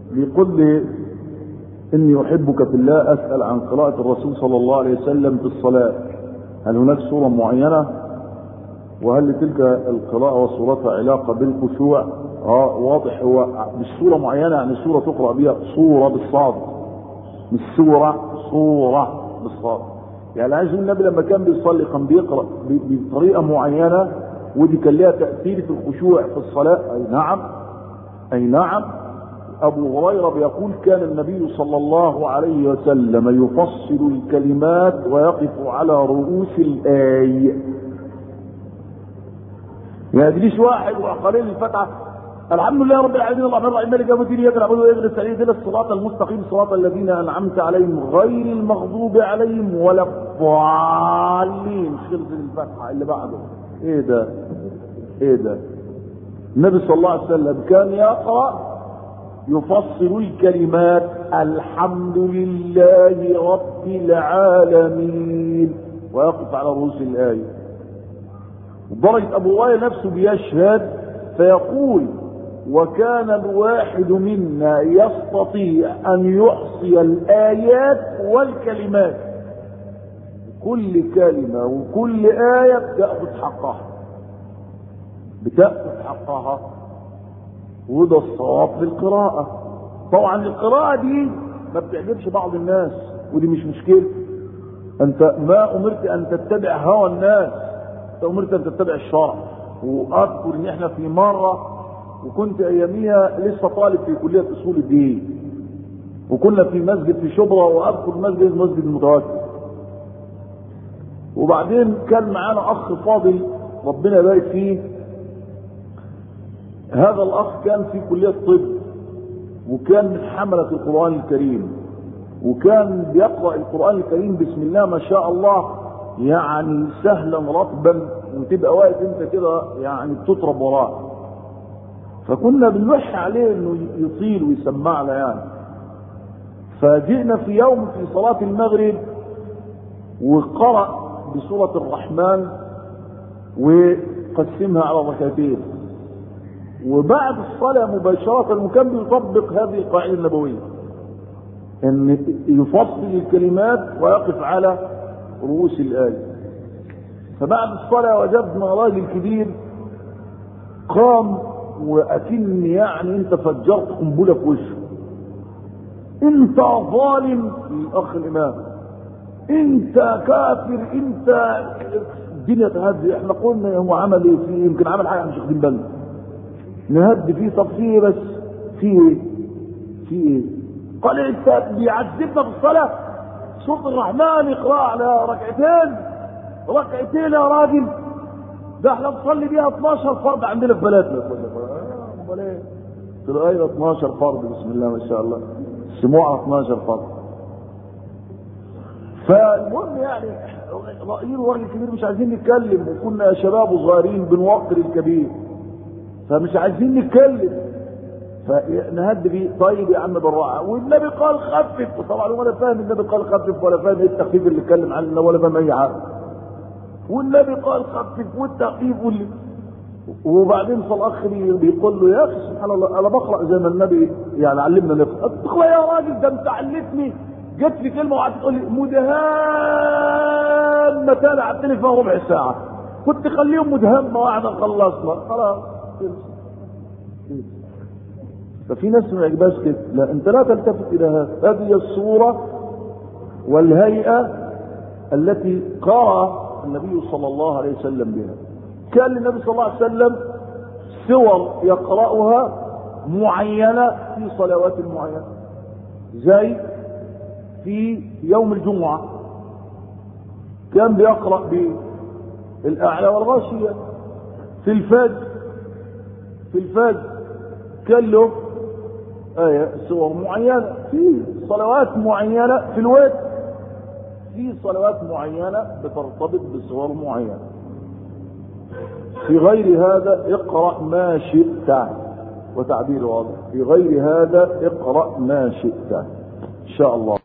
بيقول لي إني أحبك في الله أسأل عن قراءة الرسول صلى الله عليه وسلم في الصلاة هل هناك سورة معينة وهل لتلك القراءة وصورتها علاقة بالخشوع اه واضح هو مش سورة معينة يعني سورة تقرأ بها صورة بالصاد مش سورة صورة بالصاد يعني عايز النبي لما كان بيصلي كان بيقرأ بطريقة معينة ودي كان لها تأثير في الخشوع في الصلاة أي نعم أي نعم أبو هريرة بيقول كان النبي صلى الله عليه وسلم يفصل الكلمات ويقف على رؤوس الآي ما يدريش واحد وقليل الفتحة الحمد لله رب العالمين اللهم الرحيم مالك يوم الدين يقرا عبده ويغرس سعيد الى الصراط المستقيم صراط الذين انعمت عليهم غير المغضوب عليهم ولا الضالين خلص الفتحه اللي بعده ايه ده ايه ده النبي صلى الله عليه وسلم كان يقرا يفصل الكلمات الحمد لله رب العالمين ويقف على رؤوس الايه درجه ابو هريره نفسه بيشهد فيقول وكان الواحد منا يستطيع ان يحصي الايات والكلمات كل كلمة وكل آية بتأخذ حقها بتأخذ حقها وده الصواب في القراءة طبعا القراءة دي ما بتعجبش بعض الناس ودي مش مشكلة انت ما امرت ان تتبع هوى الناس انت امرت ان تتبع الشرع واذكر ان احنا في مرة وكنت اياميها لسه طالب في كلية اصول الدين وكنا في مسجد في شبرا واذكر مسجد مسجد المتوكل وبعدين كان معانا اخ فاضل ربنا يبارك فيه هذا الاخ كان في كلية طب وكان من حملة القرآن الكريم وكان بيقرأ القرآن الكريم بسم الله ما شاء الله يعني سهلا رطبا وتبقى واقف انت كده يعني بتطرب وراه فكنا بنلح عليه انه يطيل ويسمعنا يعني فجئنا في يوم في صلاة المغرب وقرأ بسورة الرحمن وقسمها على ركعتين وبعد الصلاة مباشرة وكان بيطبق هذه القاعدة النبوية ان يفصل الكلمات ويقف على رؤوس الآية فبعد الصلاة وجدنا راجل كبير قام وأكن يعني انت فجرت قنبلة في وشه انت ظالم الاخ الامام انت كافر انت الدنيا تهدي احنا قلنا هو عمل ايه فيه يمكن عمل حاجه مش واخدين بالنا نهدي فيه طب فيه بس فيه ايه فيه ايه قال انت بيعذبنا في الصلاه سوره الرحمن اقرا على ركعتين ركعتين يا راجل ده احنا نصلي بيها 12 فرض عندنا في بلدنا امال ايه قلت له ايوه 12 فرض بسم الله ما شاء الله سموعها 12 فرض فالمهم يعني رأيين وراجل كبير مش عايزين نتكلم وكنا شباب وصغيرين بنوقر الكبير فمش عايزين نتكلم فنهد بيه طيب يا عم بالراحه والنبي قال خفف وطبعا ولا فاهم النبي قال خفف ولا فاهم ايه التخفيف اللي اتكلم عنه ولا فاهم اي حاجه والنبي قال خفف والتخفيف واللي وبعدين فالاخ بيقول له يا اخي سبحان الله انا بقرا زي ما النبي يعني علمنا نقرا تقرا يا راجل ده انت علمتني جت في كلمه وقعدت تقول لي مدهامتان قعدت فيها ربع ساعه كنت خليهم مدهمه واحده خلصنا خلاص ففي ناس ما يعجبهاش كده لا انت لا تلتفت الى هذا هذه الصوره والهيئه التي قرأ النبي صلى الله عليه وسلم بها كان للنبي صلى الله عليه وسلم سور يقرأها معينة في صلوات معينة زي في يوم الجمعة كان بيقرأ بالأعلى والغاشية في الفجر في الفجر كان له آية سور معينة في صلوات معينة في الوتر في صلوات معينة بترتبط بصور معينة في غير هذا اقرأ ما شئت وتعبير واضح في غير هذا اقرأ ما شئت ان شاء الله